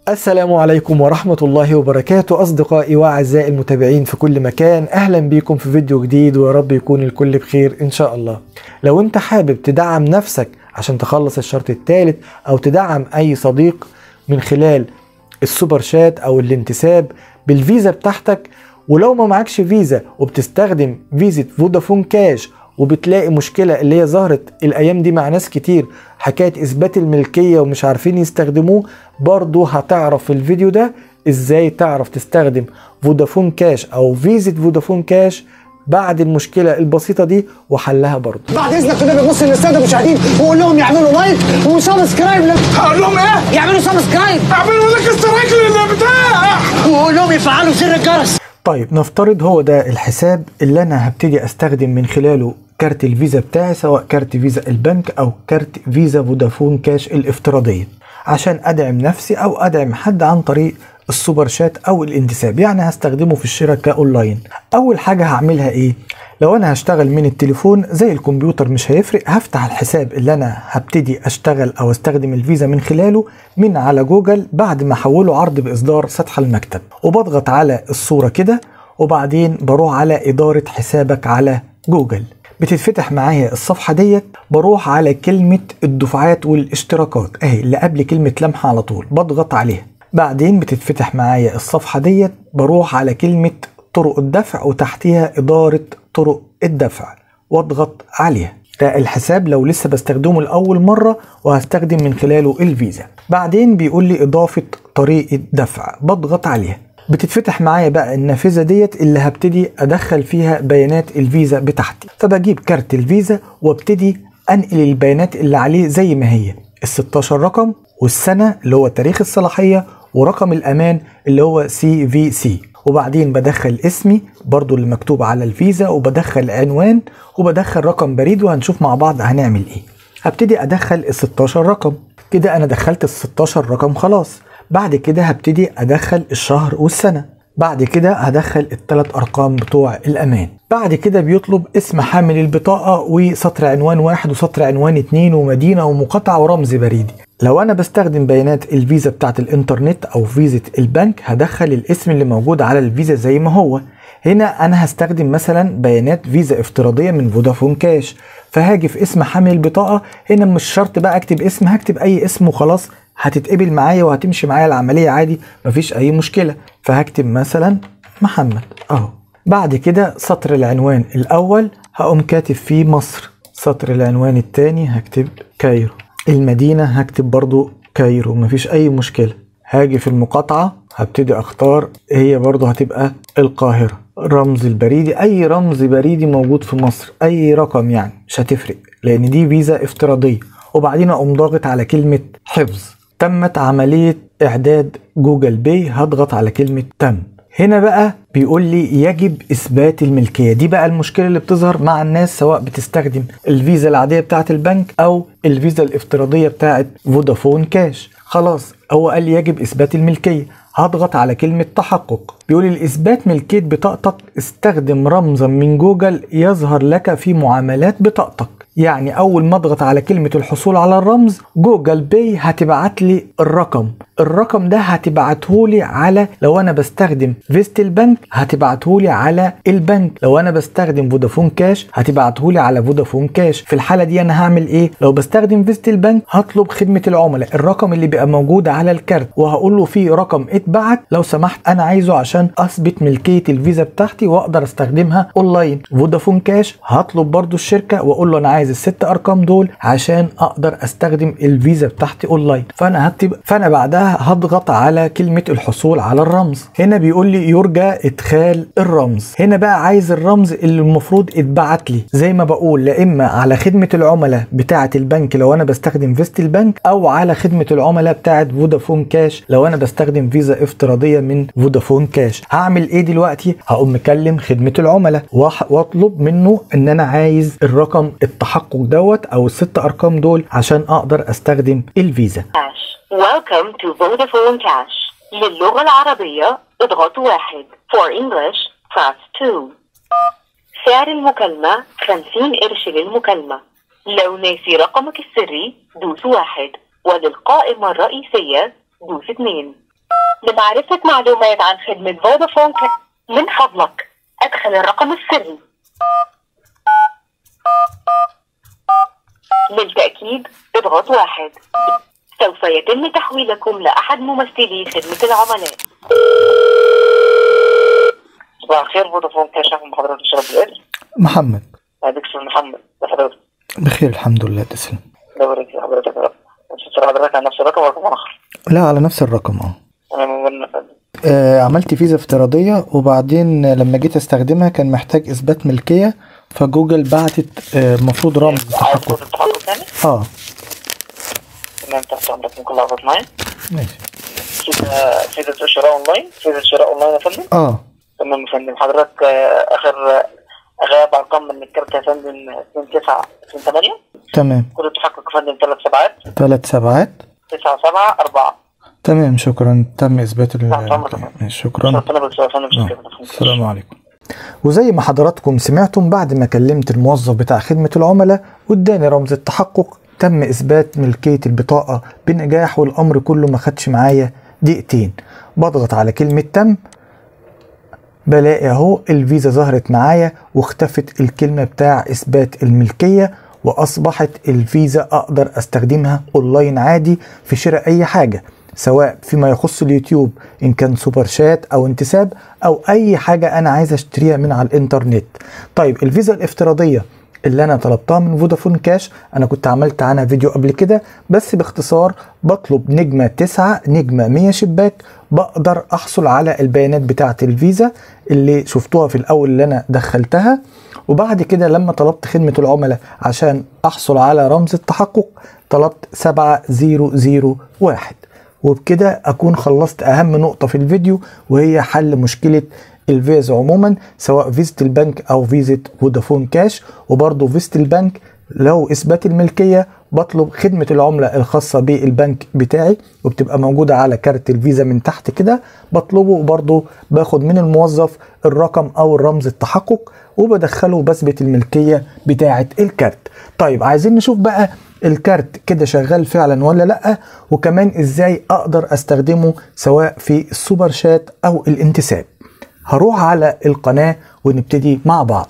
السلام عليكم ورحمة الله وبركاته أصدقائي وأعزائي المتابعين في كل مكان أهلا بيكم في فيديو جديد ويا رب يكون الكل بخير إن شاء الله لو أنت حابب تدعم نفسك عشان تخلص الشرط الثالث أو تدعم أي صديق من خلال السوبر شات أو الانتساب بالفيزا بتاعتك ولو ما معكش فيزا وبتستخدم فيزا فودافون كاش وبتلاقي مشكلة اللي هي ظهرت الأيام دي مع ناس كتير حكاية إثبات الملكية ومش عارفين يستخدموه برضو هتعرف في الفيديو ده إزاي تعرف تستخدم فودافون كاش أو فيزا فودافون كاش بعد المشكلة البسيطة دي وحلها برضو بعد اذنك كده بتبص للساده المشاهدين وقول لهم يعملوا لايك وسبسكرايب ل... هقول لهم ايه؟ يعملوا سبسكرايب اعملوا لك اشتراك للبتاع وقول لهم يفعلوا زر الجرس طيب نفترض هو ده الحساب اللي انا هبتدي استخدم من خلاله كارت الفيزا بتاعي سواء كارت فيزا البنك او كارت فيزا فودافون كاش الافتراضيه عشان ادعم نفسي او ادعم حد عن طريق السوبر شات او الانتساب يعني هستخدمه في الشراء كاونلاين اول حاجه هعملها ايه لو انا هشتغل من التليفون زي الكمبيوتر مش هيفرق هفتح الحساب اللي انا هبتدي اشتغل او استخدم الفيزا من خلاله من على جوجل بعد ما احوله عرض باصدار سطح المكتب وبضغط على الصوره كده وبعدين بروح على اداره حسابك على جوجل بتتفتح معايا الصفحه ديت بروح على كلمه الدفعات والاشتراكات اهي اللي قبل كلمه لمحه على طول بضغط عليها بعدين بتتفتح معايا الصفحه ديت بروح على كلمه طرق الدفع وتحتها اداره طرق الدفع واضغط عليها ده الحساب لو لسه بستخدمه لأول مرة وهستخدم من خلاله الفيزا بعدين بيقول لي إضافة طريقة دفع بضغط عليها بتتفتح معايا بقى النافذة ديت اللي هبتدي أدخل فيها بيانات الفيزا بتاعتي فبجيب كارت الفيزا وابتدي أنقل البيانات اللي عليه زي ما هي ال 16 رقم والسنة اللي هو تاريخ الصلاحية ورقم الأمان اللي هو سي في سي وبعدين بدخل اسمي برضو اللي مكتوب على الفيزا وبدخل عنوان وبدخل رقم بريد وهنشوف مع بعض هنعمل ايه هبتدي ادخل ال 16 رقم كده انا دخلت ال 16 رقم خلاص بعد كده هبتدي ادخل الشهر والسنه بعد كده هدخل الثلاث ارقام بتوع الامان بعد كده بيطلب اسم حامل البطاقة وسطر عنوان واحد وسطر عنوان اتنين ومدينة ومقاطعة ورمز بريدي لو انا بستخدم بيانات الفيزا بتاعت الانترنت او فيزا البنك هدخل الاسم اللي موجود على الفيزا زي ما هو هنا انا هستخدم مثلا بيانات فيزا افتراضية من فودافون كاش فهاجي في اسم حامل البطاقة هنا مش شرط بقى اكتب اسم هكتب اي اسم وخلاص هتتقبل معايا وهتمشي معايا العملية عادي مفيش اي مشكلة فهكتب مثلا محمد اهو بعد كده سطر العنوان الاول هقوم كاتب فيه مصر سطر العنوان التاني هكتب كايرو المدينة هكتب برضو كايرو مفيش اي مشكلة هاجي في المقاطعة هبتدي اختار هي برضو هتبقى القاهرة رمز البريدي اي رمز بريدي موجود في مصر اي رقم يعني مش هتفرق لان دي فيزا افتراضية وبعدين اقوم ضاغط على كلمة حفظ تمت عملية اعداد جوجل باي هضغط على كلمة تم هنا بقى بيقول لي يجب اثبات الملكيه دي بقى المشكله اللي بتظهر مع الناس سواء بتستخدم الفيزا العاديه بتاعه البنك او الفيزا الافتراضيه بتاعه فودافون كاش خلاص هو قال لي يجب اثبات الملكيه هضغط على كلمة تحقق بيقول لي لإثبات ملكية بطاقتك استخدم رمزا من جوجل يظهر لك في معاملات بطاقتك يعني اول ما اضغط على كلمه الحصول على الرمز جوجل باي هتبعت لي الرقم الرقم ده هتبعته لي على لو انا بستخدم فيست البنك هتبعته لي على البنك لو انا بستخدم فودافون كاش هتبعته لي على فودافون كاش في الحاله دي انا هعمل ايه لو بستخدم فيست البنك هطلب خدمه العملاء الرقم اللي بيبقى موجود على الكارت وهقول له في رقم اتبعت لو سمحت انا عايزه عشان اثبت ملكيه الفيزا بتاعتي واقدر استخدمها اونلاين فودافون كاش هطلب برضو الشركه واقول له انا عايز الست ارقام دول عشان اقدر استخدم الفيزا بتاعتي اونلاين فانا هكتب فانا بعدها هضغط على كلمه الحصول على الرمز هنا بيقول لي يرجى ادخال الرمز هنا بقى عايز الرمز اللي المفروض اتبعت لي زي ما بقول لا اما على خدمه العملاء بتاعه البنك لو انا بستخدم فيست البنك او على خدمه العملاء بتاعه فودافون كاش لو انا بستخدم فيزا افتراضيه من فودافون كاش هعمل ايه دلوقتي هقوم مكلم خدمه العملاء واطلب منه ان انا عايز الرقم التحقق دوت او الست ارقام دول عشان اقدر استخدم الفيزا Cash. Welcome to Vodafone Cash. للغة العربية اضغط واحد. For English, press 2. سعر المكالمة 50 قرش للمكالمة. لو ناسي رقمك السري دوس واحد وللقائمة الرئيسية دوس اتنين لمعرفة معلومات عن خدمة فودافون كاش من فضلك ادخل الرقم السري للتأكيد اضغط واحد سوف يتم تحويلكم لأحد ممثلي خدمة العملاء صباح الخير فودافون كاش اهلا بحضرتك شرف الاسم محمد هذيك اسم محمد لحضرتك بخير الحمد لله تسلم الله يبارك في حضرتك يا رب تسأل حضرتك عن نفس الرقم ورقم اخر لا على نفس الرقم اه انا من آه، عملت فيزا افتراضية وبعدين لما جيت استخدمها كان محتاج اثبات ملكية فجوجل بعتت آه، المفروض رمز عايز كود تحقق التحقق تاني اه تمام تحت امرك ممكن لحظات معايا ماشي فيزا فيزا شراء اونلاين فيزا شراء اونلاين يا فندم اه تمام يا فندم حضرتك آه، اخر آه، غاب ارقام من الكارت يا فندم 2 9 2 8 تمام كود التحقق يا فندم ثلاث سبعات ثلاث سبعات 9 7 4 تمام شكرا تم اثبات ال نعم، تمام. ماشي، شكرا ربنا يبارك يا فندم آه، شكرا السلام عليكم وزي ما حضراتكم سمعتم بعد ما كلمت الموظف بتاع خدمة العملاء واداني رمز التحقق تم إثبات ملكية البطاقة بنجاح والأمر كله ما خدش معايا دقيقتين بضغط على كلمة تم بلاقي اهو الفيزا ظهرت معايا واختفت الكلمة بتاع إثبات الملكية وأصبحت الفيزا أقدر أستخدمها أونلاين عادي في شراء أي حاجة سواء فيما يخص اليوتيوب إن كان سوبر شات أو انتساب أو أي حاجة أنا عايز أشتريها من على الإنترنت طيب الفيزا الافتراضية اللي انا طلبتها من فودافون كاش انا كنت عملت عنها فيديو قبل كده بس باختصار بطلب نجمة تسعة نجمة 100 شباك بقدر احصل على البيانات بتاعة الفيزا اللي شفتوها في الاول اللي انا دخلتها وبعد كده لما طلبت خدمة العملاء عشان احصل على رمز التحقق طلبت 7001 وبكده اكون خلصت اهم نقطة في الفيديو وهي حل مشكلة الفيز عموما سواء فيزة البنك او فيزة فودافون كاش وبرضه فيزة البنك لو اثبات الملكية بطلب خدمة العملة الخاصة بالبنك بتاعي وبتبقى موجودة على كارت الفيزا من تحت كده بطلبه وبرضه باخد من الموظف الرقم او الرمز التحقق وبدخله وبثبت الملكية بتاعة الكارت طيب عايزين نشوف بقى الكارت كده شغال فعلا ولا لا وكمان ازاي اقدر استخدمه سواء في السوبر شات او الانتساب هروح على القناة ونبتدي مع بعض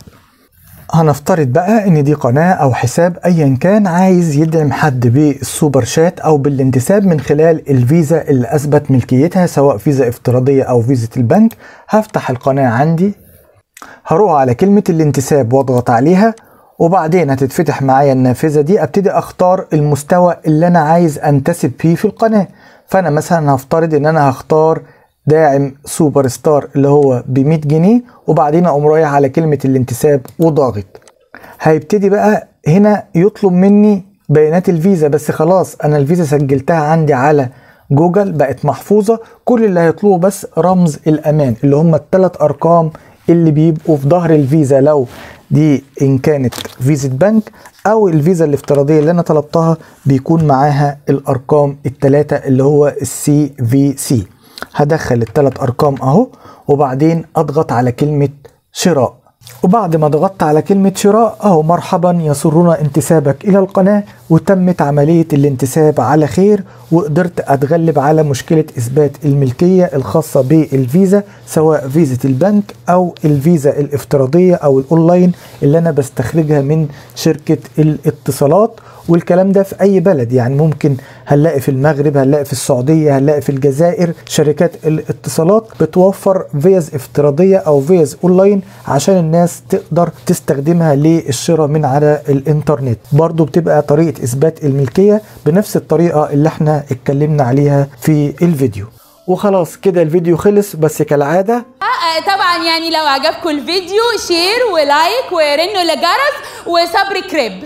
هنفترض بقى ان دي قناة او حساب ايا كان عايز يدعم حد بالسوبر شات او بالانتساب من خلال الفيزا اللي اثبت ملكيتها سواء فيزا افتراضية او فيزا البنك هفتح القناة عندي هروح على كلمة الانتساب واضغط عليها وبعدين هتتفتح معايا النافذة دي ابتدي اختار المستوى اللي انا عايز انتسب فيه في القناة فانا مثلا هفترض ان انا هختار داعم سوبر ستار اللي هو ب 100 جنيه وبعدين اقوم رايح على كلمة الانتساب وضاغط هيبتدي بقى هنا يطلب مني بيانات الفيزا بس خلاص انا الفيزا سجلتها عندي على جوجل بقت محفوظة كل اللي هيطلبه بس رمز الامان اللي هم الثلاث ارقام اللي بيبقوا في ظهر الفيزا لو دي ان كانت فيزا بنك او الفيزا الافتراضيه اللي انا طلبتها بيكون معاها الارقام الثلاثه اللي هو السي في سي هدخل الثلاث ارقام اهو وبعدين اضغط على كلمه شراء وبعد ما ضغطت على كلمة شراء اهو مرحبا يسرنا انتسابك الى القناة وتمت عملية الانتساب على خير وقدرت اتغلب على مشكلة اثبات الملكية الخاصة بالفيزا سواء فيزا البنك او الفيزا الافتراضية او الاونلاين اللي انا بستخرجها من شركة الاتصالات والكلام ده في اي بلد يعني ممكن هنلاقي في المغرب هنلاقي في السعودية هنلاقي في الجزائر شركات الاتصالات بتوفر فيز افتراضية او فيز اونلاين عشان الناس تقدر تستخدمها للشراء من على الانترنت برضو بتبقى طريقة اثبات الملكية بنفس الطريقة اللي احنا اتكلمنا عليها في الفيديو وخلاص كده الفيديو خلص بس كالعادة آه، طبعا يعني لو عجبكم الفيديو شير ولايك ورنوا لجرس وصبري كريب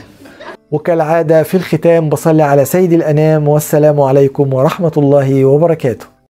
وكالعادة في الختام بصلي على سيد الأنام والسلام عليكم ورحمة الله وبركاته